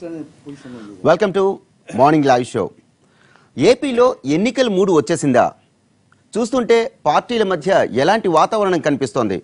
అనే పొజిషన్ ఉంది welcome to morning live show ఏపీలో ఎన్నికల మూడు వచ్చేసిందా చూస్తుంటే పార్టీల మధ్య ఎలాంటి వాతావరణం కనిపిస్తోంది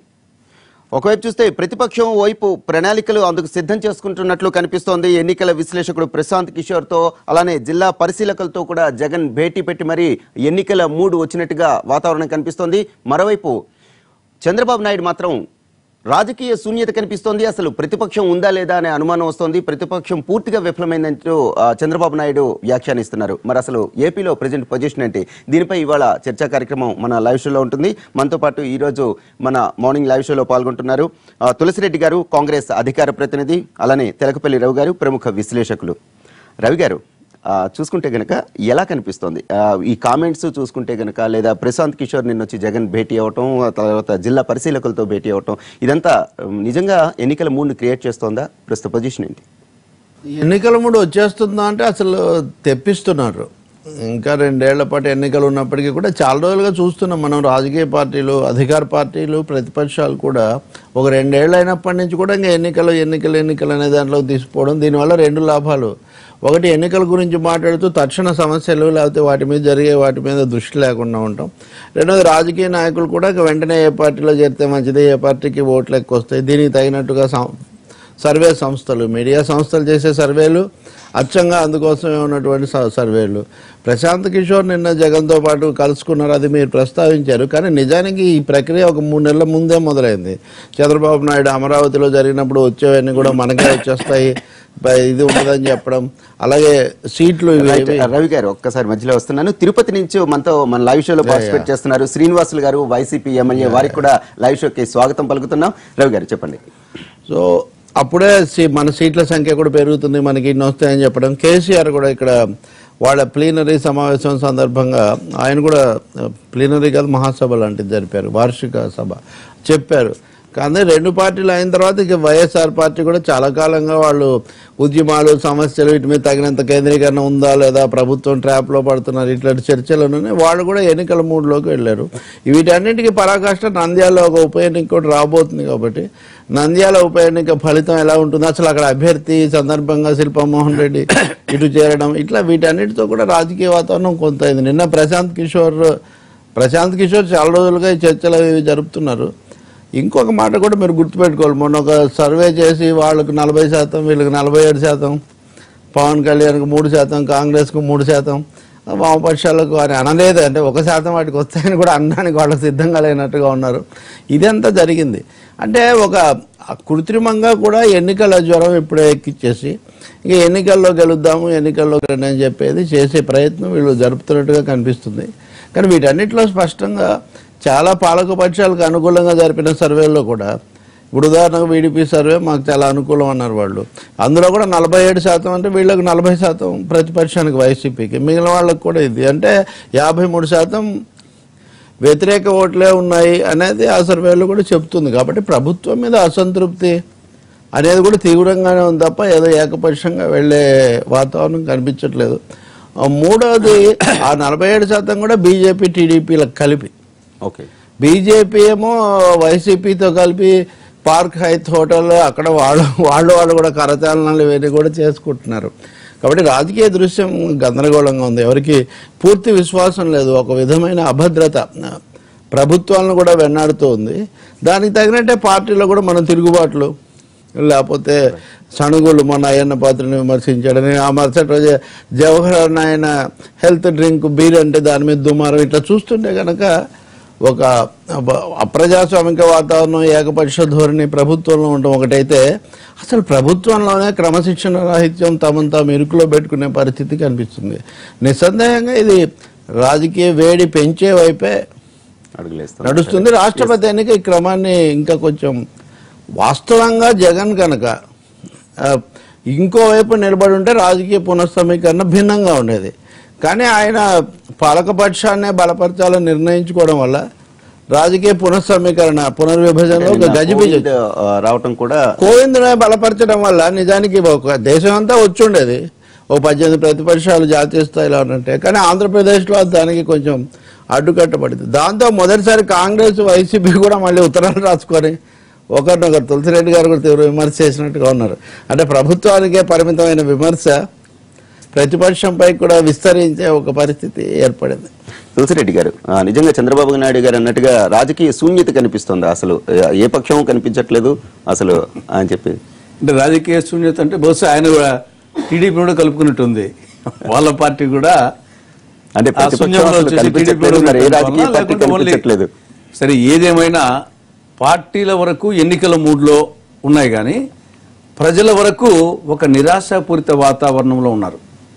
ఒకవైపు చూస్తే ప్రతిపక్షం వైపు ప్రణాళికలు అందుకు సిద్ధం చేసుకుంటున్నట్లు కనిపిస్తోంది ఎన్నికల విశ్లేషకుడు ప్రశాంత్ కిషోర్తో అలానే జిల్లా పరిశీలకులతో కూడా జగన్ భేటీ పెట్టి మరి ఎన్నికల మూడు వచ్చినట్టుగా వాతావరణం కనిపిస్తోంది మరోవైపు చంద్రబాబు నాయుడు మాత్రం రాజకీయ శూన్యత కనిపిస్తోంది అసలు ప్రతిపక్షం ఉందా లేదా అనే అనుమానం వస్తోంది ప్రతిపక్షం పూర్తిగా విఫలమైందంటూ ఆ, చంద్రబాబు నాయుడు వ్యాఖ్యానిస్తున్నారు మరి అసలు ఏపీలో ప్రజెంట్ పొజిషన్ ఏంటి దీనిపై ఇవాళ చర్చా కార్యక్రమం మన లైవ్ షోలో ఉంటుంది మనతో పాటు ఈ రోజు మన మార్నింగ్ లైవ్ షోలో పాల్గొంటున్నారు ఆ, తులసిరెడ్డి గారు కాంగ్రెస్ అధికార ప్రతినిధి అలానే తెలకపల్లి రవి గారు ప్రముఖ విశ్లేషకులు రవి గారు ఆ, చూసుకుంటే గనక ఎలా కనిపిస్తోంది ఆ, ఈ కామెంట్స్ చూసుకుంటే గనక లేదా ప్రశాంత్ కిషోర్ నిన్న వచ్చి జగన్ భేటీ అవ్వటం ఆ తర్వాత జిల్లా పరిశీలకులతో భేటీ అవ్వటం ఇదంతా ఉమ్, నిజంగా ఎన్నికల మూడ్ని క్రియేట్ చేస్తోందా ప్రస్తుత పొజిషన్ ఏంటి ఎన్నికల ముందు వచ్చేస్తుందా అంటే అసలు తెప్పిస్తున్నారు ఇంకా రెండేళ్ల పాటు ఎన్నికలు ఉన్నప్పటికీ కూడా చాలా రోజులుగా చూస్తున్నాం మనం రాజకీయ పార్టీలు అధికార పార్టీలు ప్రతిపక్షాలు కూడా ఒక రెండేళ్ళు అయినప్పటి నుంచి కూడా ఇంకా ఎన్నికలు ఎన్నికలు ఎన్నికలు అనే దాంట్లోకి తీసుకోవడం దీనివల్ల రెండు లాభాలు ఒకటి ఎన్నికల గురించి మాట్లాడుతూ తక్షణ సమస్యలు లేకపోతే వాటి మీద జరిగే వాటి మీద దృష్టి లేకుండా ఉంటాం రెండోది రాజకీయ నాయకులు కూడా ఇక వెంటనే ఏ పార్టీలో చేరితే మంచిది ఏ పార్టీకి ఓట్లు ఎక్కువ వస్తాయి దీనికి తగినట్టుగా సం- సర్వే సంస్థలు మీడియా సంస్థలు చేసే సర్వేలు అచ్చంగా అందుకోసమే ఉన్నటువంటి స- సర్వేలు ప్రశాంత్ కిషోర్ నిన్న జగన్తో పాటు కలుసుకున్నారు అది మీరు ప్రస్తావించారు కానీ నిజానికి ఈ ప్రక్రియ ఒక మూడు నెలల ముందే మొదలైంది చంద్రబాబు నాయుడు అమరావతిలో జరిగినప్పుడు వచ్చేవన్నీ కూడా మనకే వచ్చేస్తాయి ప- ఇది ఉండదని చెప్పడం అలాగే సీట్లు ఇవి- రైట్. ఇవి- రవి గారు ఒక్కసారి మధ్యలో వస్తున్నాను తిరుపతి నుంచి మనతో మన లైవ్ షోలో పార్టిసిపేట్ చేస్తున్నారు శ్రీనివాసులు గారు వైసీపీ ఎమ్మెల్యే వారికి కూడా లైవ్ షోకి స్వాగతం పలుకుతున్నాం రవి గారు చెప్పండి సో అప్పుడే సీ- మన సీట్ల సంఖ్య కూడా పెరుగుతుంది మనకి ఇన్ని వస్తాయని చెప్పడం కేసీఆర్ కూడా ఇక్కడ వాళ్ళ ప్లీనరీ సమావేశం సందర్భంగా ఆయన కూడా ప్లీనరీ కాదు మహాసభ లాంటిది జరిపారు వార్షిక సభ చెప్పారు కానీ రెండు పార్టీలు అయిన తర్వాత ఇక వైఎస్ఆర్ పార్టీ కూడా చాలా కాలంగా వాళ్ళు ఉద్యమాలు సమస్యలు వీటి మీద తగినంత కేంద్రీకరణ ఉందా లేదా ప్రభుత్వం ట్రాప్లో పడుతున్నారు ఇట్లాంటి చర్చలను వాళ్ళు కూడా ఎన్నికల మూడ్లోకి వెళ్ళారు వీటన్నిటికీ పరాకాష్ట నంద్యాలలో ఒక ఉప ఎన్నిక కూడా రాబోతుంది కాబట్టి నంద్యాల ఉప ఎన్నిక ఫలితం ఎలా ఉంటుంది అసలు అక్కడ అభ్యర్థి ఈ సందర్భంగా శిల్పమోహన్ రెడ్డి ఇటు చేరడం ఇట్లా వీటన్నిటితో కూడా రాజకీయ వాతావరణం కొంత అయింది నిన్న ప్రశాంత్ కిషోర్ ప్రశాంత్ కిషోర్ చాలా రోజులుగా ఈ చర్చలు అవి ఇవి జరుపుతున్నారు ఇంకొక మాట కూడా మీరు గుర్తుపెట్టుకోవాలి మొన్న ఒక సర్వే చేసి వాళ్ళకు నలభై శాతం వీళ్ళకి నలభై ఏడు శాతం పవన్ కళ్యాణ్కి మూడు శాతం కాంగ్రెస్కు మూడు శాతం వామపక్షాలకు అని అనలేదు అంటే ఒక శాతం వాటికి వస్తాయని కూడా అనడానికి వాళ్ళకి సిద్ధంగా లేనట్టుగా ఉన్నారు ఇదంతా జరిగింది అంటే ఒక కృత్రిమంగా కూడా ఎన్నికల జ్వరం ఇప్పుడే ఎక్కిచ్చేసి ఇక ఎన్నికల్లో గెలుద్దాము ఎన్నికల్లో గెలండి అని చెప్పేది చేసే ప్రయత్నం వీళ్ళు జరుపుతున్నట్టుగా కనిపిస్తుంది కానీ వీటన్నిటిలో స్పష్టంగా చాలా పాలక పక్షాలకు అనుకూలంగా జరిపిన సర్వేల్లో కూడా ఇప్పుడు ఉదాహరణకు వీడిపి సర్వే మాకు చాలా అనుకూలం అన్నారు వాళ్ళు అందులో కూడా నలభై ఏడు శాతం అంటే వీళ్ళకి నలభై శాతం ప్రతిపక్షానికి వైసీపీకి మిగిలిన వాళ్ళకి కూడా ఇది అంటే యాభై మూడు శాతం వ్యతిరేక ఓట్లే ఉన్నాయి అనేది ఆ సర్వేలో కూడా చెప్తుంది కాబట్టి ప్రభుత్వం మీద అసంతృప్తి అనేది కూడా తీవ్రంగానే ఉంది తప్ప ఏదో ఏకపక్షంగా వెళ్ళే వాతావరణం కనిపించట్లేదు ఆ మూడవది ఆ నలభై ఏడు శాతం కూడా బీజేపీ టీడీపీలకు కలిపి ఓకే బీజేపీ ఏమో వైసీపీతో కలిపి పార్క్ హైత్ హోటల్ అక్కడ వాళ్ళు వాళ్ళు వాళ్ళు కూడా కరచాలనాలు ఇవన్నీ కూడా చేసుకుంటున్నారు కాబట్టి రాజకీయ దృశ్యం గందరగోళంగా ఉంది ఎవరికి పూర్తి విశ్వాసం లేదు ఒక విధమైన అభద్రత ప్రభుత్వాలను కూడా వెన్నాడుతూ ఉంది దానికి తగినట్టే పార్టీలో కూడా మన తిరుగుబాట్లు లేకపోతే సణుగులు మన అయ్యన్న పాత్రని విమర్శించాడని ఆ మరుసటి రోజే జవహర్ నాయన హెల్త్ డ్రింక్ బీర్ అంటే దాని మీద దుమారం ఇట్లా చూస్తుంటే కనుక ఒక అప- అప్రజాస్వామిక వాతావరణం ఏకపక్ష ధోరణి ప్రభుత్వంలో ఉండటం ఒకటైతే అసలు ప్రభుత్వంలోనే క్రమశిక్షణ రాహిత్యం తమను తాము ఇరుకులో పెట్టుకునే పరిస్థితి కనిపిస్తుంది నిస్సందేహంగా ఇది రాజకీయ వేడి పెంచే వైపే అడుగులేస్తాం నడుస్తుంది రాష్ట్రపతి ఎన్నిక ఈ క్రమాన్ని ఇంకా కొంచెం వాస్తవంగా జగన్ కనుక ఆ, ఇంకోవైపు నిలబడి ఉంటే రాజకీయ పునఃసమీకరణ భిన్నంగా ఉండేది కానీ ఆయన పాలకపక్షాన్నే బలపరచాలని నిర్ణయించుకోవడం వల్ల రాజకీయ పునఃసమీకరణ పునర్విభజనలో ఒక గజిబిజి కోవిడ్, ఆ, రావటం కూడా కోవింద్ని బలపరచడం వల్ల నిజానికి ఒక దేశం అంతా వచ్చి ఉండేది ఓ పద్దెనిమిది ప్రతిపక్షాలు జాతీయ స్థాయిలో ఉన్నట్టే కానీ ఆంధ్రప్రదేశ్లో దానికి కొంచెం అడ్డుకట్టబడింది దాంతో మొదటిసారి కాంగ్రెస్ వైసీపీ కూడా మళ్ళీ ఉత్తరాలు రాసుకొని ఒకరినొకరు తులసిరెడ్డి గారు కూడా తీవ్ర విమర్శ చేసినట్టుగా ఉన్నారు అంటే ప్రభుత్వానికే పరిమితమైన విమర్శ ప్రతిపక్షంపై కూడా విస్తరించే ఒక పరిస్థితి ఏర్పడింది తులసిరెడ్డి గారు ఆ, నిజంగా చంద్రబాబు నాయుడు గారు అన్నట్టుగా రాజకీయ శూన్యత కనిపిస్తుంది అసలు ఏ- ఏ పక్షం కనిపించట్లేదు అసలు అని చెప్పి అంటే రాజకీయ శూన్యత అంటే బహుశా ఆయన కూడా టీడీపీ కూడా కలుపుకున్నట్టుంది వాళ్ళ పార్టీ కూడా అంటే ఆ ప్రతిపక్షం శూన్యంలో అసలు వచ్చేసి కనిపించట్లేదు టీడీపీ మరి ఏ కూడా రాజకీయ కలుపుకోవాలా? పార్టీ లేకుంటే ఓన్లీ- కనిపించట్లేదు సరే ఏదేమైనా పార్టీల వరకు ఎన్నికల మూడ్లో ఉన్నాయి కానీ ప్రజల వరకు ఒక నిరాశాపూరిత వాతావరణంలో ఉన్నారు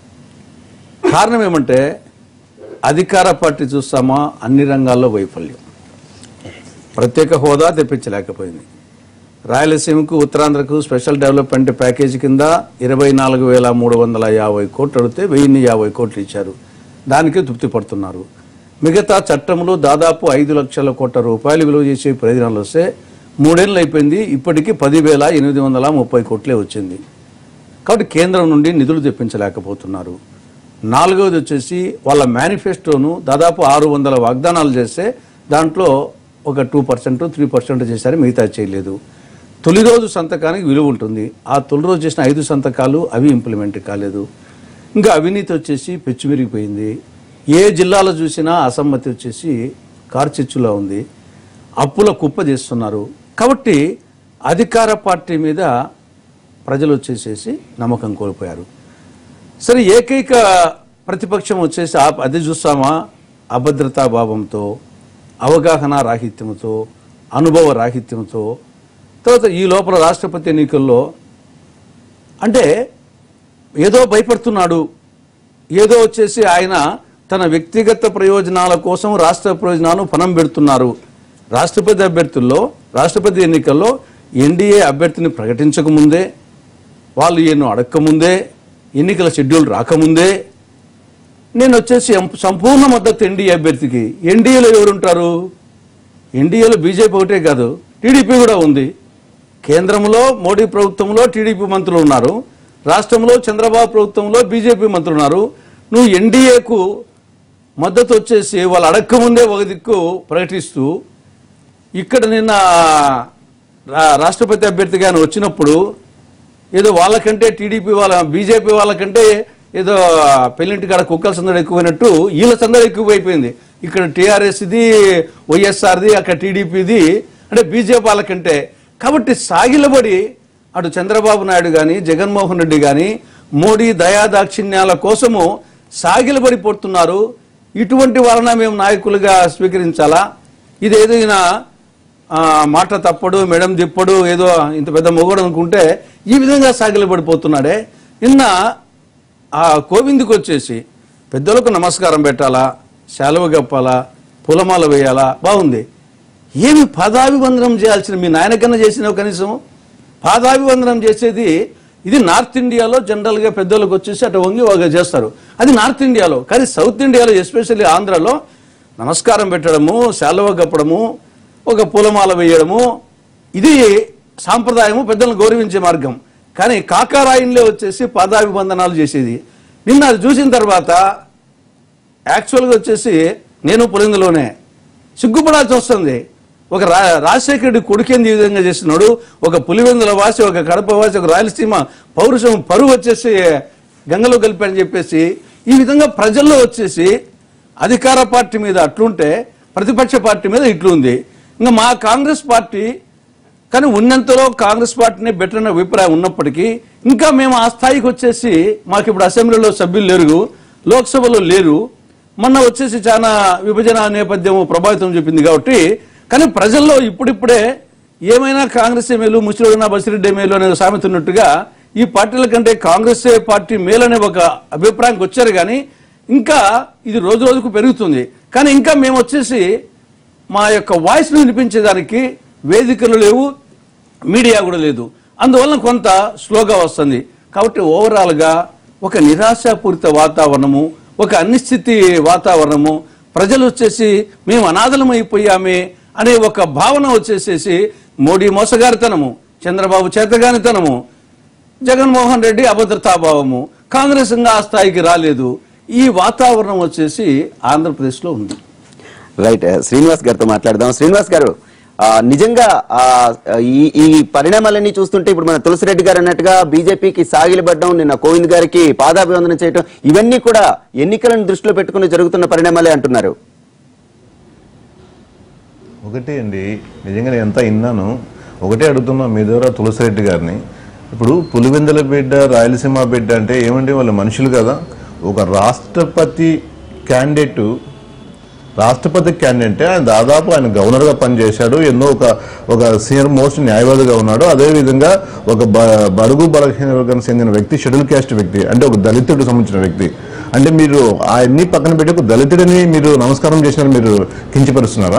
కారణం ఏమంటే అధికార పార్టీ చూస్తామా అన్ని రంగాల్లో వైఫల్యం ప్రత్యేక హోదా తెప్పించలేకపోయింది రాయలసీమకు ఉత్తరాంధ్రకు స్పెషల్ డెవలప్మెంట్ ప్యాకేజీ కింద ఇరవై నాలుగు వేల మూడు వందల యాభై కోట్లు అడిగితే వెయ్యిన్ని యాభై కోట్లు ఇచ్చారు దానికి తృప్తి పడుతున్నారు మిగతా చట్టంలో దాదాపు ఐదు లక్షల కోట్ల రూపాయలు విలువ చేసే ప్రయోజనాలు వస్తే మూడేళ్ళు అయిపోయింది ఇప్పటికీ పదివేల ఎనిమిది వందల ముప్పై కోట్లే వచ్చింది కాబట్టి కేంద్రం నుండి నిధులు తెప్పించలేకపోతున్నారు నాలుగవది వచ్చేసి వాళ్ళ మేనిఫెస్టోను దాదాపు ఆరు వందల వాగ్దానాలు చేస్తే దాంట్లో ఒక టూ పర్సెంట్ త్రీ పర్సెంట్ చేశారు మిగతా చేయలేదు తొలి రోజు సంతకానికి విలువ ఉంటుంది ఆ తొలి రోజు చేసిన ఐదు సంతకాలు అవి ఇంప్లిమెంట్ కాలేదు ఇంకా అవినీతి వచ్చేసి పెచ్చుమిరిగిపోయింది ఏ జిల్లాలో చూసినా అసమ్మతి వచ్చేసి కార్చిచ్చులా ఉంది అప్పుల కుప్ప చేస్తున్నారు కాబట్టి అధికార పార్టీ మీద ప్రజలు వచ్చేసేసి నమ్మకం కోల్పోయారు సరే ఏకైక ప్రతిపక్షం వచ్చేసి ఆ- అది చూస్తామా అభద్రతా భావంతో అవగాహన రాహిత్యంతో అనుభవ రాహిత్యంతో తర్వాత ఈ లోపల రాష్ట్రపతి ఎన్నికల్లో అంటే ఏదో భయపడుతున్నాడు ఏదో వచ్చేసి ఆయన తన వ్యక్తిగత ప్రయోజనాల కోసం రాష్ట్ర ప్రయోజనాలు పనం పెడుతున్నారు రాష్ట్రపతి అభ్యర్థుల్లో రాష్ట్రపతి ఎన్నికల్లో ఎన్డీఏ అభ్యర్థిని ప్రకటించకముందే వాళ్ళు ఈయన అడక్కముందే ఎన్నికల షెడ్యూల్ రాకముందే నేను వచ్చేసి ఎం- సంపూర్ణ మద్దతు ఎన్డీఏ అభ్యర్థికి ఎన్డీఏలో ఎవరుంటారు ఎన్డీఏలో బీజేపీ ఒకటే కాదు టీడీపీ కూడా ఉంది కేంద్రంలో మోడీ ప్రభుత్వంలో టీడీపీ మంత్రులు ఉన్నారు రాష్ట్రంలో చంద్రబాబు ప్రభుత్వంలో బీజేపీ మంత్రులు ఉన్నారు నువ్వు ఎన్డీఏకు మద్దతు వచ్చేసి వాళ్ళు అడక్కముందే ఒక దిక్కు ప్రకటిస్తూ ఇక్కడ నిన్న రా- రాష్ట్రపతి అభ్యర్థిగా ఆయన వచ్చినప్పుడు ఏదో వాళ్ళకంటే టీడీపీ వాళ్ళ బీజేపీ వాళ్ళకంటే ఏదో పెళ్లింటి కాడ కుక్కల సందడి ఎక్కువైనట్టు వీళ్ళ సందడి ఎక్కువైపోయింది ఇక్కడ టీఆర్ఎస్ది వైఎస్ఆర్ది అక్కడ టీడీపీది అంటే బీజేపీ వాళ్ళకంటే కాబట్టి సాగిలబడి అటు చంద్రబాబు నాయుడు కానీ జగన్మోహన్ రెడ్డి కానీ మోడీ దయాదాక్షిణ్యాల కోసము సాగిలబడి పడుతున్నారు ఇటువంటి వలన మేము నాయకులుగా స్వీకరించాలా ఇది ఏదైనా ఆ, మాట తప్పడు మెడం తిప్పడు ఏదో ఇంత పెద్ద మొగడు అనుకుంటే ఈ విధంగా సాగిలబడిపోతున్నాడే నిన్న ఆ కోవిందుకు వచ్చేసి పెద్దలకు నమస్కారం పెట్టాలా సెలవు గప్పాలా పూలమాల వేయాలా బాగుంది ఏమి పాదాభివందనం చేయాల్సిన మీ నాయనకన్నా చేసినావు కనీసం పాదాభివందనం చేసేది ఇది నార్త్ ఇండియాలో జనరల్గా పెద్దలకు వచ్చేసి అటు వంగి వాగా చేస్తారు అది నార్త్ ఇండియాలో కానీ సౌత్ ఇండియాలో ఎస్పెషల్లీ ఆంధ్రాలో నమస్కారం పెట్టడము సెలవు గప్పడము ఒక పూలమాల వేయడము ఇది సాంప్రదాయము పెద్దలను గౌరవించే మార్గం కానీ కాకారాయిన్లే వచ్చేసి పాదాభివందనాలు చేసేది నిన్న అది చూసిన తర్వాత యాక్చువల్గా వచ్చేసి నేను పులిందులోనే సిగ్గుపడాల్సి వస్తుంది ఒక రా రాజశేఖర రెడ్డి కొడుకేంది ఈ విధంగా చేస్తున్నాడు ఒక పులివెందుల వాసి ఒక కడప వాసి ఒక రాయలసీమ పౌరుషం పరువు వచ్చేసి గంగలో కలిపారని చెప్పేసి ఈ విధంగా ప్రజల్లో వచ్చేసి అధికార పార్టీ మీద అట్లుంటే ప్రతిపక్ష పార్టీ మీద ఇట్లుంది ఇంకా మా కాంగ్రెస్ పార్టీ కానీ ఉన్నంతలో కాంగ్రెస్ పార్టీనే బెటర్ అనే అభిప్రాయం ఉన్నప్పటికీ ఇంకా మేము ఆ స్థాయికి వచ్చేసి మాకు ఇప్పుడు అసెంబ్లీలో సభ్యులు లేరు లోక్సభలో లేరు మొన్న వచ్చేసి చాలా విభజన నేపథ్యం ప్రభావితం చూపింది కాబట్టి కానీ ప్రజల్లో ఇప్పుడిప్పుడే ఏమైనా కాంగ్రెస్ మేలు ముస్లిం బసిరెడ్డి మేలు అనే సామెత ఉన్నట్టుగా ఈ పార్టీల కంటే కాంగ్రెస్ పార్టీ మేలు అనే ఒక అభిప్రాయానికి వచ్చారు కానీ ఇంకా ఇది రోజు రోజుకు పెరుగుతుంది కానీ ఇంకా మేము వచ్చేసి మా యొక్క వాయిస్ను వినిపించేదానికి వేదికలు లేవు మీడియా కూడా లేదు అందువలన కొంత స్లోగా వస్తుంది కాబట్టి ఓవరాల్గా ఒక నిరాశాపూరిత వాతావరణము ఒక అనిశ్చితి వాతావరణము ప్రజలు వచ్చేసి మేము అనాథలమైపోయామే అనే ఒక భావన వచ్చేసేసి మోడీ మోసగారితనము చంద్రబాబు చేతగానితనము జగన్మోహన్ రెడ్డి అభద్రతాభావము కాంగ్రెస్ ఇంకా ఆ స్థాయికి రాలేదు ఈ వాతావరణం వచ్చేసి ఆంధ్రప్రదేశ్లో ఉంది రైట్ శ్రీనివాస్ గారితో మాట్లాడదాం శ్రీనివాస్ గారు ఆ, నిజంగా ఆ, ఈ ఈ పరిణామాలన్నీ చూస్తుంటే ఇప్పుడు మన తులసిరెడ్డి గారు అన్నట్టుగా బీజేపీకి సాగిలబడ్డం నిన్న కోవింద్ గారికి పాదాభివందనం చేయడం ఇవన్నీ కూడా ఎన్నికలను దృష్టిలో పెట్టుకుని జరుగుతున్న పరిణామాలే అంటున్నారు ఒకటే అండి నిజంగా నేను ఎంత విన్నాను ఒకటే అడుగుతున్నా మీ ద్వారా తులసిరెడ్డి గారిని ఇప్పుడు పులివెందుల బిడ్డ రాయలసీమ బిడ్డ అంటే ఏమండి వాళ్ళు మనుషులు కదా ఒక రాష్ట్రపతి క్యాండిడేట్ రాష్ట్రపతి క్యాండిడేట్ ఆయన దాదాపు ఆయన గవర్నర్గా పనిచేశాడు ఎన్నో ఒక ఒక సీనియర్ మోస్ట్ న్యాయవాదిగా ఉన్నాడు అదేవిధంగా ఒక బ- బడుగు బలహీన వర్గానికి చెందిన వ్యక్తి షెడ్యూల్ క్యాస్ట్ వ్యక్తి అంటే ఒక దళితుడికి సంబంధించిన వ్యక్తి అంటే మీరు ఆయన్ని పక్కన పెట్టి ఒక దళితుడిని మీరు నమస్కారం చేసినారు మీరు కించపరుస్తున్నారా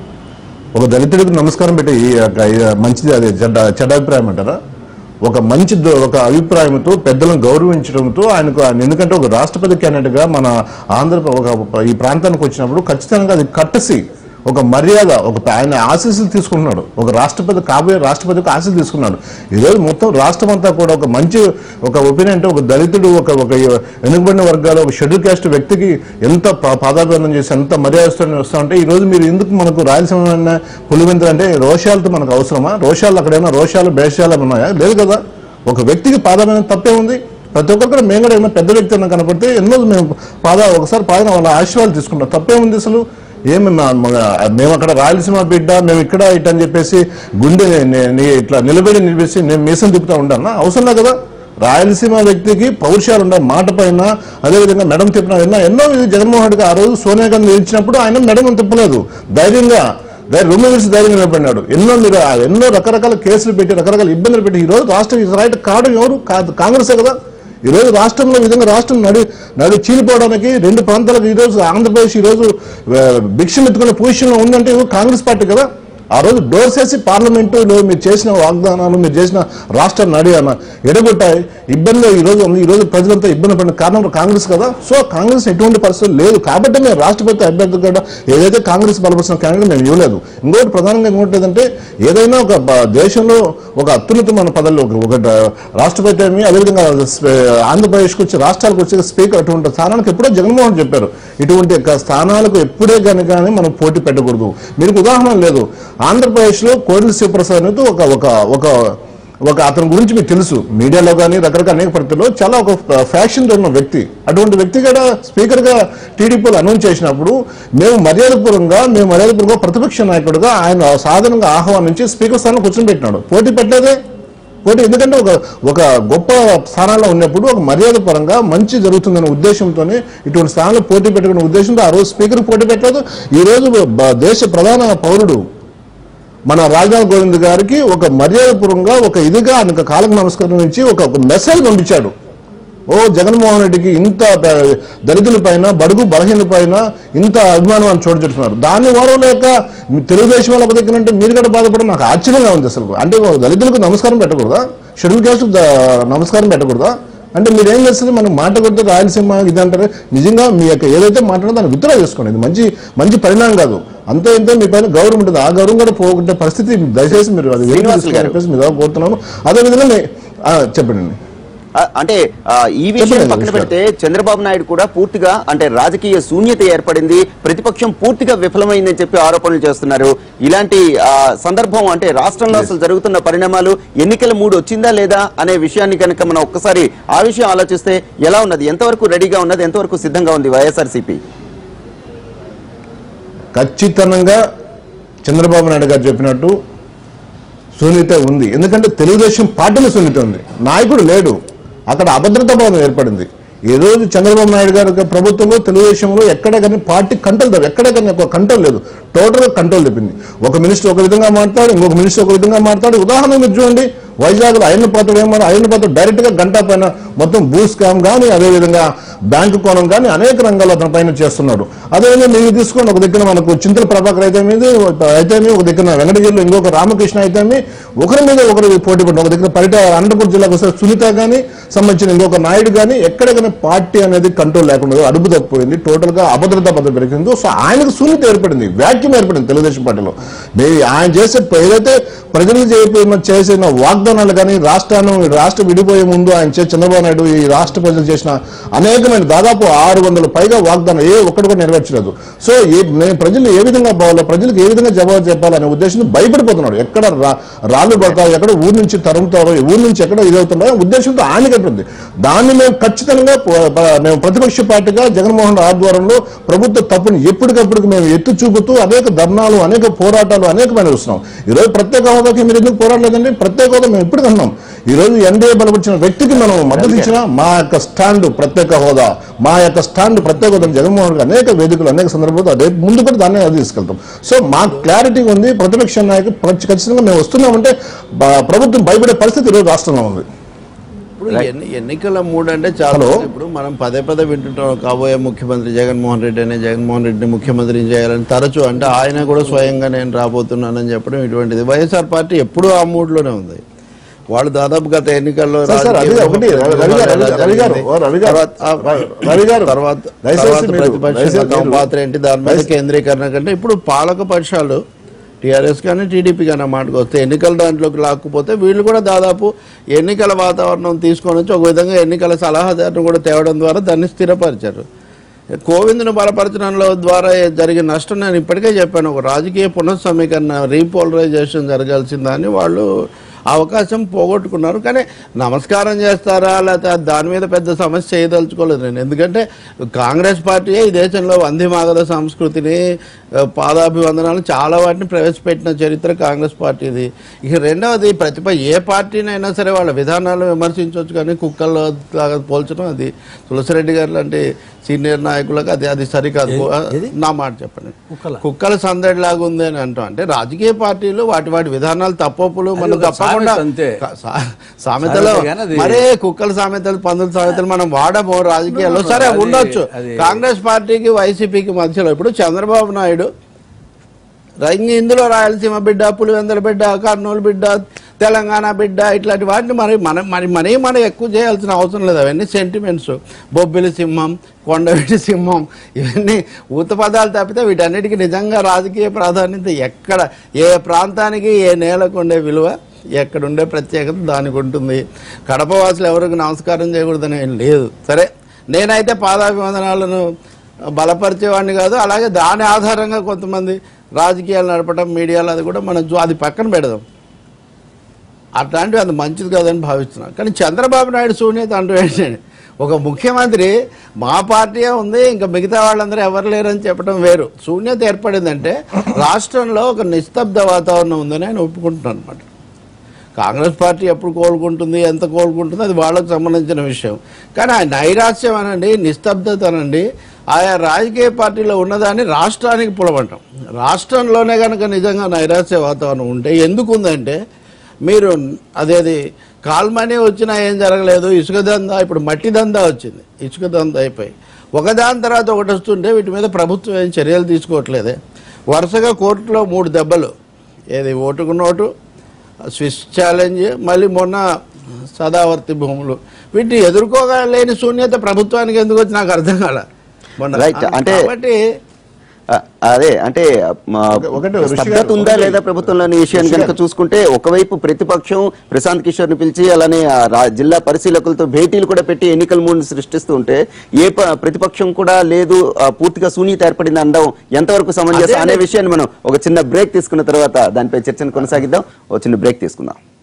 ఒక దళితుడికి నమస్కారం పెట్టి ఈ యొక్క- ఈ మంచిది అది చెడ్డ చెడ్డ అభిప్రాయం అంటారా ఒక మంచి ద- ఒక అభిప్రాయంతో పెద్దలను గౌరవించడంతో ఆయనకు ఆయన ఎందుకంటే ఒక రాష్ట్రపతి క్యాండిడేట్ గా మన ఆంధ్ర ఒక ఈ ప్రాంతానికి వచ్చినప్పుడు ఖచ్చితంగా అది కట్టసి ఒక మర్యాద ఒక ఆయన ఆశీస్సులు తీసుకుంటున్నాడు ఒక రాష్ట్రపతి కాబోయే రాష్ట్రపతికి ఆశీస్సులు తీసుకున్నాడు ఈరోజు మొత్తం రాష్ట్రం అంతా కూడా ఒక మంచి ఒక ఒపీనియన్ అంటే ఒక దళితుడు ఒక ఒక వెనుకబడిన వర్గాలు ఒక షెడ్యూల్ క్యాస్ట్ వ్యక్తికి ఎంత పా- పాదాభివందనం చేసి ఎంత మర్యాద వస్తా ఉంటే ఈ రోజు మీరు ఎందుకు మనకు రాయలసీమ అన్న పులివెందులు అంటే రోషాలతో మనకు అవసరమా రోషాలు అక్కడ ఏమైనా రోషాలు బేషాలు ఉన్నాయా లేదు కదా ఒక వ్యక్తికి పాదాభివందనం తప్పే ఉంది ప్రతి ఒక్కరు కూడా మేము కూడా ఏమైనా పెద్ద వ్యక్తి అన్న కనపడితే ఎన్నో మేము పాద ఒకసారి పాదన వాళ్ళ ఆశీర్వాదాలు తీసుకుంటాం తప్పే ఉంది అసలు ఏమి మా- మా- మేము అక్కడ రాయలసీమ బిడ్డ మేము ఇక్కడ ఇట్ అని చెప్పేసి గుండె ని- ని- ఇట్లా నిలబడి నిలిపేసి నేను మీసం తిప్పుతా ఉంటాను అవసరం లేదు కదా రాయలసీమ వ్యక్తికి పౌరుషాలు ఉండాలి మాట పైన అదేవిధంగా మెడం తిప్పిన ఎన్నో ఎన్నో ఇది జగన్మోహన్ రెడ్డి ఆ రోజు సోనియా గాంధీ ఇచ్చినప్పుడు ఆయన మెడం తిప్పలేదు ధైర్యంగా ధైర్యం రెండు నిలిచి ధైర్యంగా నిలబడినాడు ఎన్నో మీరు ఆ ఎన్నో రకరకాల కేసులు పెట్టి రకరకాల ఇబ్బందులు పెట్టి ఈ రోజు రాష్ట్రం ఈ రైట్ కావడం ఎవరు కాదు కాంగ్రెసే కదా ఈ రోజు రాష్ట్రంలో ఈ విధంగా రాష్ట్రం నడి నడి చీలిపోవడానికి రెండు ప్రాంతాలకు ఈ రోజు ఆంధ్రప్రదేశ్ ఈ రోజు ఆ, భిక్షం ఎత్తుకునే పొజిషన్ లో ఉందంటే ఇవి కాంగ్రెస్ పార్టీ కదా ఆ రోజు డోర్స్ వేసి పార్లమెంటులో మీరు చేసిన వాగ్దానాలు మీరు చేసిన రాష్ట్ర నడి అన్న ఎడగొట్టాయి ఇబ్బంది ఈ రోజు ఉంది ఈ రోజు ప్రజలంతా ఇబ్బంది పడిన కారణం కాంగ్రెస్ కదా సో కాంగ్రెస్ ఎటువంటి పరిస్థితులు లేదు కాబట్టి మేము రాష్ట్రపతి అభ్యర్థి కూడా ఏదైతే కాంగ్రెస్ బలపరిచిన క్యాండిడేట్ మేము ఇవ్వలేదు ఇంకోటి ప్రధానంగా ఇంకోటి ఏదంటే ఏదైనా ఒక బ- దేశంలో ఒక అత్యున్నతమైన పదవిలో ఒక- ఒక డ- రాష్ట్రపతి ఏమి అదేవిధంగా స్పే- ఆంధ్రప్రదేశ్కి వచ్చి రాష్ట్రాలకు వచ్చే స్పీకర్ అటువంటి స్థానానికి ఎప్పుడో జగన్మోహన్ చెప్పారు ఇటువంటి యొక్క స్థానాలకు ఎప్పుడే కానీ కానీ మనం పోటీ పెట్టకూడదు మీకు ఉదాహరణ లేదు ఆంధ్రప్రదేశ్లో కోడిల శివప్రసాద్ అనేది ఒక ఒక ఒక ఒక అతని గురించి మీకు తెలుసు మీడియాలో కానీ రకరకాల అనేక పద్ధతుల్లో చాలా ఒక ఫ్యాషన్ ఉన్న వ్యక్తి అటువంటి వ్యక్తి కూడా స్పీకర్ గా టీడీపీలో అనౌన్స్ చేసినప్పుడు మేము మర్యాదపూర్వకంగా మేము మర్యాదపూర్వకంగా ప్రతిపక్ష నాయకుడిగా ఆయన సాధారణంగా ఆహ్వానించి స్పీకర్ స్థానంలో కూర్చొని పెట్టినాడు పోటీ పెట్టలేదే పోటీ ఎందుకంటే ఒక ఒక గొప్ప స్థానాల్లో ఉన్నప్పుడు ఒక మర్యాద పరంగా మంచి జరుగుతుందనే ఉద్దేశంతోనే ఇటువంటి స్థానంలో పోటీ పెట్టుకునే ఉద్దేశంతో ఆ రోజు స్పీకర్ పోటీ పెట్టలేదు ఈ రోజు బ- దేశ ప్రధాన పౌరుడు మన రాజ్నాథ్ కోవింద్ గారికి ఒక మర్యాదపూర్వకంగా ఒక ఇదిగా ఆయనకు కాలకు నమస్కారం ఇచ్చి ఒక ఒక మెసేజ్ పంపించాడు ఓ జగన్మోహన్ రెడ్డికి ఇంత ప- దళితుల పైన బడుగు బలహీన పైన ఇంత అభిమానం అని చోటు చెప్తున్నారు దాన్ని వాడలేక మీ తెలుగుదేశం వాళ్ళ బతికినంటే మీరు కూడా బాధపడడం నాకు ఆశ్చర్యంగా ఉంది అసలు అంటే ఓ దళితులకు నమస్కారం పెట్టకూడదా షెడ్యూల్ క్యాస్ట్ నమస్కారం పెట్టకూడదా అంటే మీరు ఏం చేస్తుంది మనం మాట కొడితే రాయలసీమ ఇది అంటారు నిజంగా మీ యొక్క ఏదైతే మాట్లాడో దాన్ని విత్డ్రా చేసుకోండి ఇది మంచి మంచి పరిణామం కాదు అంతే ఇంతే మీ పైన గౌరవం ఉంటుంది ఆ గౌరవం కూడా పోగొట్టే పరిస్థితి దయచేసి మీరు అది వెనక్కి శ్రీనివాసులు తీసుకోవాలని గారు. చెప్పేసి మీ దగ్గర కోరుతున్నాను అదేవిధంగా మీ- ఆ, చెప్పండి ఆ, అంటే ఆ, ఈ విషయం చెప్పండి, పక్కన నమస్కారం. పెడితే చంద్రబాబు నాయుడు కూడా పూర్తిగా అంటే రాజకీయ శూన్యత ఏర్పడింది ప్రతిపక్షం పూర్తిగా విఫలమైందని చెప్పి ఆరోపణలు చేస్తున్నారు ఇలాంటి ఆ, సందర్భం అంటే రాష్ట్రంలో అసలు జరుగుతున్న పరిణామాలు ఎన్నికల మూడు వచ్చిందా లేదా అనే విషయాన్ని కనుక మనం ఒక్కసారి ఆ విషయం ఆలోచిస్తే ఎలా ఉన్నది ఎంతవరకు రెడీగా ఉన్నది ఎంతవరకు సిద్ధంగా ఉంది వైఎస్ఆర్సీపీ ఖచ్చితంగా చంద్రబాబు నాయుడు గారు చెప్పినట్టు సున్నిత ఉంది ఎందుకంటే తెలుగుదేశం పార్టీలో సున్నిత ఉంది నాయకుడు లేడు అక్కడ అభద్రతా భావం ఏర్పడింది ఈ రోజు చంద్రబాబు నాయుడు గారి యొక్క ప్రభుత్వంలో తెలుగుదేశంలో ఎక్కడ కానీ పార్టీ కంట్రోల్ లేదు ఎక్కడ కానీ ఒక కంట్రోల్ లేదు టోటల్ కంట్రోల్ చెప్పింది ఒక మినిస్టర్ ఒక విధంగా మాట్లాడు ఇంకొక మినిస్టర్ ఒక విధంగా మాట్లాడు ఉదాహరణ మీరు చూడండి వైజాగ్లో అయిన పాత్ర ఏమన్నా అయిన పాత్ర డైరెక్ట్ గా గంట పైన మొత్తం భూ స్కామ్ కానీ అదేవిధంగా బ్యాంకు కోణం కానీ అనేక రంగాల్లో అతని పైన చేస్తున్నాడు అదేవిధంగా మీరు తీసుకోండి ఒక దగ్గర మనకు చింతల ప్రభాకర్ అయితే మీద అయితేమి ఒక దగ్గర వెంకటగిరిలో ఇంకొక రామకృష్ణ అయితేమి ఒకరి మీద ఒకరు పోటీ పడ్డారు ఒక దగ్గర పరిట అనంతపురం జిల్లాకు వస్తే సునీత కానీ సంబంధించిన ఇంకొక నాయుడు కానీ ఎక్కడికైనా పార్టీ అనేది కంట్రోల్ లేకుండా అడుగు తప్పిపోయింది టోటల్ గా అభద్రతా పద్ధతి పెరిగింది సో ఆయనకు సునీత ఏర్పడింది వ్యాక్యూమ్ ఐక్యం ఏర్పడింది తెలుగుదేశం పార్టీలో మే ఆయన చేసే ఏదైతే ప్రజలకు చేయబోయిన చేసిన వాగ్దానాలు కానీ రాష్ట్రాన్ని రాష్ట్రం విడిపోయే ముందు ఆయన చే చంద్రబాబు నాయుడు ఈ రాష్ట్ర ప్రజలు చేసిన అనేకమైన దాదాపు ఆరు వందల పైగా వాగ్దానం ఏ ఒక్కటి కూడా నెరవేర్చలేదు సో ఏ నేను ప్రజలు ఏ విధంగా పోవాలో ప్రజలకు ఏ విధంగా జవాబు చెప్పాలనే ఉద్దేశంతో భయపడిపోతున్నాడు ఎక్కడ రా- రాళ్ళు పడతారు ఎక్కడ ఊరు నుంచి తరుముతారో ఊరు నుంచి ఎక్కడ ఇదవుతుందో ఉద్దేశంతో ఆయన కట్టింది దాన్ని మేము ఖచ్చితంగా ప- ప- మేము ప్రతిపక్ష పార్టీగా జగన్మోహన్ రెడ్డి ఆధ్వర్యంలో ప్రభుత్వ తప్పుని ఎప్పటికప్పుడు మేము ఎత్తు చూపుతూ అనేక ధర్నాలు అనేక పోరాటాలు అనేకమైన వస్తున్నాం ఈ రోజు ప్రత్యేక హోదాకి మీరు ఎందుకు పోరాడలేదండి ప్రత్యేక హోదా మేము ఎప్పుడు అన్నాం ఈ రోజు ఎన్డీఏ బలపరిచిన వ్యక్తికి మనం మద్దతు ఇచ్చిన మా యొక్క స్టాండ్ ప్రత్యేక హోదా మా యొక్క స్టాండ్ ప్రత్యేక హోదా జగన్మోహన్ రెడ్డి అనేక వేదికలు అనేక సందర్భాలు అదే ముందు కూడా దాన్ని అది తీసుకెళ్తాం సో మా క్లారిటీ ఉంది ప్రతిపక్ష నాయకు ఖచ్చితంగా మేము వస్తున్నామంటే బ- ప్రభుత్వం భయపడే పరిస్థితి ఈరోజు రాష్ట్రంలో ఉంది ఇప్పుడు ఎన్ని ఎన్నికల మూడు అంటే చాలా హలో. ఉంది. ఇప్పుడు మనం పదే పదే వింటుంటాం కాబోయే ముఖ్యమంత్రి జగన్మోహన్ రెడ్డి అనే జగన్మోహన్ రెడ్డిని ముఖ్యమంత్రిని చేయాలని తరచు అంటే ఆయన కూడా స్వయంగా నేను రాబోతున్నానని చెప్పడం ఇటువంటిది వైఎస్ఆర్ పార్టీ ఎప్పుడూ ఆ మూడ్లోనే ఉంది వాళ్ళు దాదాపు గత ఎన్నికల్లో సార్, సార్, అది రాజకీయ ఒకటి రవి రవి గారు, రవి గారు, రవి గారు, ఓ రవి గారు, తర్వాత- ఆ, రవి గారు, తర్వాత దయచేసి తర్వాత మీరు- ప్రతిపక్షంగా దయచేసి తమ మీరు- పాత్ర ఏంటి దాని మీద దయచేసి- కేంద్రీకరణ కంటే ఇప్పుడు పాలక పక్షాలు టీఆర్ఎస్ కానీ టీడీపీ కానీ ఆ మాటకు వస్తే ఎన్నికల దాంట్లోకి లాక్కుపోతే వీళ్ళు కూడా దాదాపు ఎన్నికల వాతావరణం తీసుకొని వచ్చి ఒక విధంగా ఎన్నికల సలహాదారును కూడా తేవడం ద్వారా దాన్ని స్థిరపరిచారు కోవింద్ను బలపరచడంలో ద్వారా జరిగిన నష్టం నేను ఇప్పటికే చెప్పాను ఒక రాజకీయ పునఃసమీకరణ రీపోలరైజేషన్ జరగాల్సిందని వాళ్ళు అవకాశం పోగొట్టుకున్నారు కానీ నమస్కారం చేస్తారా లేకపోతే దాని మీద పెద్ద సమస్య చేయదలుచుకోలేదు నేను ఎందుకంటే కాంగ్రెస్ పార్టీయే ఈ దేశంలో వంది మాగధ సంస్కృతిని ఆ, పాదాభివందనాలు చాలా వాటిని ప్రవేశపెట్టిన చరిత్ర కాంగ్రెస్ పార్టీది ఇక రెండవది ప్రతిప ఏ పార్టీనైనా సరే వాళ్ళ విధానాలు విమర్శించవచ్చు కానీ కుక్కల్లో లాగా పోల్చడం అది తులసిరెడ్డి గారు లాంటి సీనియర్ నాయకులకు అది అది సరికాదు ఏది? నా మాట చెప్పండి కుక్కల? కుక్కల సందడి లాగా ఉంది అని అంటాం అంటే రాజకీయ పార్టీలు వాటి వాటి విధానాలు తప్పొప్పులు అది మనం ఒక తప్పకుండా సామెత అంతే. క- సా- సామెతలో సామెత కానీ అది- మరే కుక్కల సామెతలు పందుల సామెతలు మనం వాడము రాజకీయాల్లో No, no, సరే అది- ఉండొచ్చు అది- కాంగ్రెస్ పార్టీకి వైసీపీకి మధ్యలో ఇప్పుడు చంద్రబాబు నాయుడు రంగి ఇందులో రాయలసీమ బిడ్డ పులివెందుల బిడ్డ కర్నూలు బిడ్డ తెలంగాణ బిడ్డ ఇట్లాంటి వాటిని మరి మన మరి మరీ మనం ఎక్కువ చేయాల్సిన అవసరం లేదు అవన్నీ సెంటిమెంట్స్ బొబ్బిలి సింహం కొండవీటి సింహం ఇవన్నీ ఊత పదాలు తప్పితే వీటన్నిటికీ నిజంగా రాజకీయ ప్రాధాన్యత ఎక్కడ ఏ ప్రాంతానికి ఏ నేలకు ఉండే విలువ ఎక్కడుండే ప్రత్యేకత దానికి ఉంటుంది కడప వాసులు ఎవరికి నమస్కారం చేయకూడదని ఏం లేదు సరే నేనైతే పాదాభివందనాలను బలపరిచేవాడిని కాదు అలాగే దాని ఆధారంగా కొంతమంది రాజకీయాలు నడపడం మీడియాలో అది కూడా మనం చూ- అది పక్కన పెడదాం అట్లాంటివి అది మంచిది కాదని భావిస్తున్నాను కానీ చంద్రబాబు నాయుడు శూన్యత అంటూ ఏంటంటే ఒక ముఖ్యమంత్రి మా పార్టీయే ఉంది ఇంకా మిగతా వాళ్ళందరూ ఎవరు లేరని చెప్పడం వేరు శూన్యత ఏర్పడిందంటే రాష్ట్రంలో ఒక నిస్తబ్ద వాతావరణం ఉందని ఆయన ఒప్పుకుంటున్నాను అనమాట కాంగ్రెస్ పార్టీ ఎప్పుడు కోలుకుంటుంది ఎంత కోలుకుంటుంది అది వాళ్ళకు సంబంధించిన విషయం కానీ ఆ నైరాశ్యం అనండి నిస్తబ్దత అనండి ఆయా రాజకీయ పార్టీలో ఉన్నదాన్ని రాష్ట్రానికి పులవంటాం రాష్ట్రంలోనే కనుక నిజంగా నైరాశ్య వాతావరణం ఉంటే ఎందుకు ఉందంటే మీరు అదేది కాల్మనీ వచ్చినా ఏం జరగలేదు ఇసుక దందా ఇప్పుడు మట్టి దందా వచ్చింది ఇసుక దందా అయిపోయి ఒకదాని తర్వాత ఒకటి వస్తుంటే వీటి మీద ప్రభుత్వం ఏం చర్యలు తీసుకోవట్లేదే వరుసగా కోర్టులో మూడు దెబ్బలు ఏది ఓటుకు నోటు స్విస్ ఛాలెంజ్ మళ్ళీ మొన్న సదావర్తి భూములు వీటిని ఎదుర్కోగలేని శూన్యత ప్రభుత్వానికి ఎందుకు వచ్చి నాకు అర్థం కాల మొన్న Right. అంటే- కాబట్టి ఆ, అదే అంటే మా ఒక- ఒకటి ఋషి స్తబ్దత గారు, ఉందా ఒకటి- లేదా ప్రభుత్వంలోని విషయాన్ని ఋషి కనుక గారు. చూసుకుంటే ఒకవైపు ప్రతిపక్షం ప్రశాంత్ కిషోర్ ని పిలిచి అలానే ఆ రా- జిల్లా పరిశీలకులతో భేటీలు కూడా పెట్టి ఎన్నికల మూడు సృష్టిస్తూ ఉంటే ఏ ప- ప్రతిపక్షం కూడా లేదు ఆ, పూర్తిగా శూన్యత ఏర్పడింది అనడం ఎంతవరకు సమంజసం అదే అనే అదే. విషయాన్ని మనం ఒక చిన్న బ్రేక్ తీసుకున్న తర్వాత దానిపై చర్చను కొనసాగిద్దాం ఒక చిన్న బ్రేక్ తీసుకుందాం